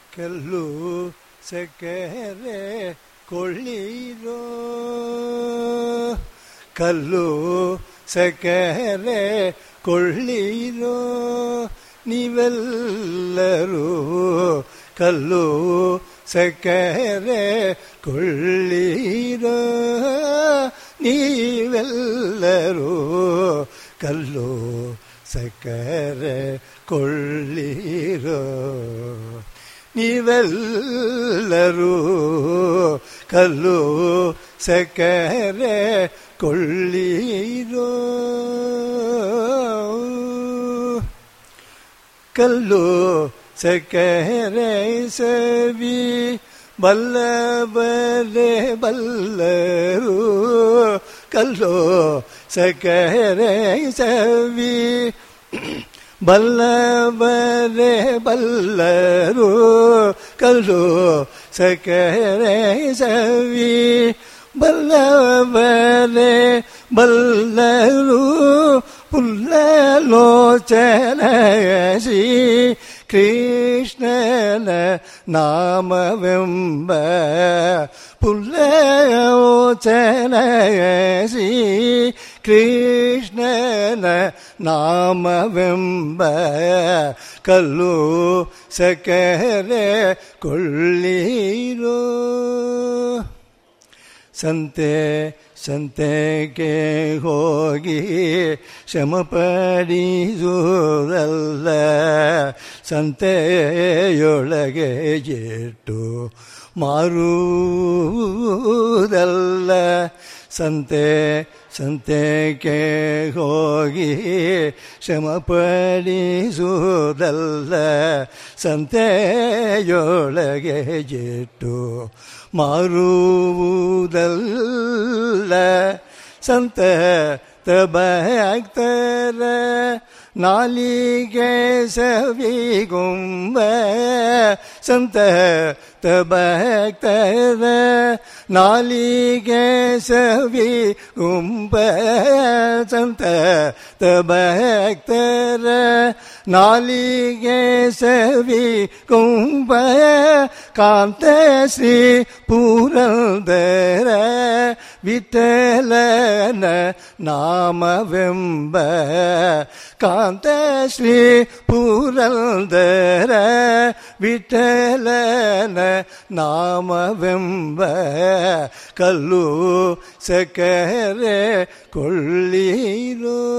ಕಲ್ಲು ಸಕ್ಕರೆ ಕೊಳ್ಳಿರೋ ಕಲ್ಲು ಸಕ್ಕರೆ ಕೊಳ್ಳಿರೋ ನೀವೆಲ್ಲರೂ ಕಲ್ಲು ಸಕ್ಕರೆ ಕೊಳ್ಳಿರೋ ನೀವೆಲ್ಲರೂ ಕಲ್ಲು ಸಕ್ಕರೆ ಕೊಳ್ಳಿರೋ ನೀವೆಲ್ಲರೂ ಕಲ್ಲು ಸಕ್ಕರೆ ಕೊಳ್ಳಿರೋ ಕಲ್ಲು ಸಕ್ಕರೆ ಸವಿ ಬಲ್ಲಬಲೆ ಬಲ್ಲರು ಕಲ್ಲು ಸಕ್ಕರೆ ಸವಿ ಬಲ್ಲಬಲೆ ಬಲ್ಲರು ಕಲ್ಲು ಸಕ್ಕರೆ ಸವಿ ಬಲ್ಲಬಲೆ ಬಲ್ಲರು ಪುಲ್ಲಲೋಚನಸಿ ಕೃಷ್ಣನ ನಾಮವೆಂಬ ಪುಲ್ಲೋಚನಸಿ ಕೃಷ್ಣನ ನಾಮವೆಂಬ ಕಲ್ಲು ಸಕರೆ ಕೊಳ್ಳಿರೋ ಸಂತೆ ಸಂತೆಗೆ ಹೋಗಿ ಶ್ರಮಪಡಿಸುವುದಲ್ಲ ಸಂತೆಯೊಳಗೆ ಇಟ್ಟು ಮಾರುವುದಲ್ಲ ಸಂತೆ ಸಂತೆಗೆ ಹೋಗಿ ಶ್ರಮಪಡಿಸುವುದಲ್ಲ ಸಂತೆಯೊಳಗೆ ಇಟ್ಟು ಮಾರುವುದಲ್ಲ ಸಂತ ಭಕ್ತರ ನಾಲಿಗೆ ಸವಿಗುಂಬ ಸಂತ ಭಕ್ತರ ನಾಲಿಗೆ ಸವಿ ಗುಂಬ ಸಂತ ಭಕ್ತರ ನಾಲಿಗೆ ಸವಿ ಕುಂಭ ಕಾಂತ ಶ್ರೀ ಪೂರಂದರ ವಿಠಲನ ನಾಮವೆಂಬ ಕಾಂತ ಶ್ರೀ ಪೂರಂದರ ವಿಠಲನ ನಾಮವೆಂಬ ಕಲ್ಲು ಸಕರೆ ಕೊಳ್ಳಿರೋ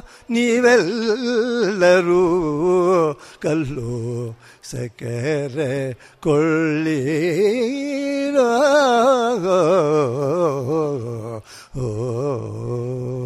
ನೀವೆಲ್ಲರೂ ಕಲ್ಲು ಸಕರೆ ಕೊಳ್ಳಿರೋ ಓ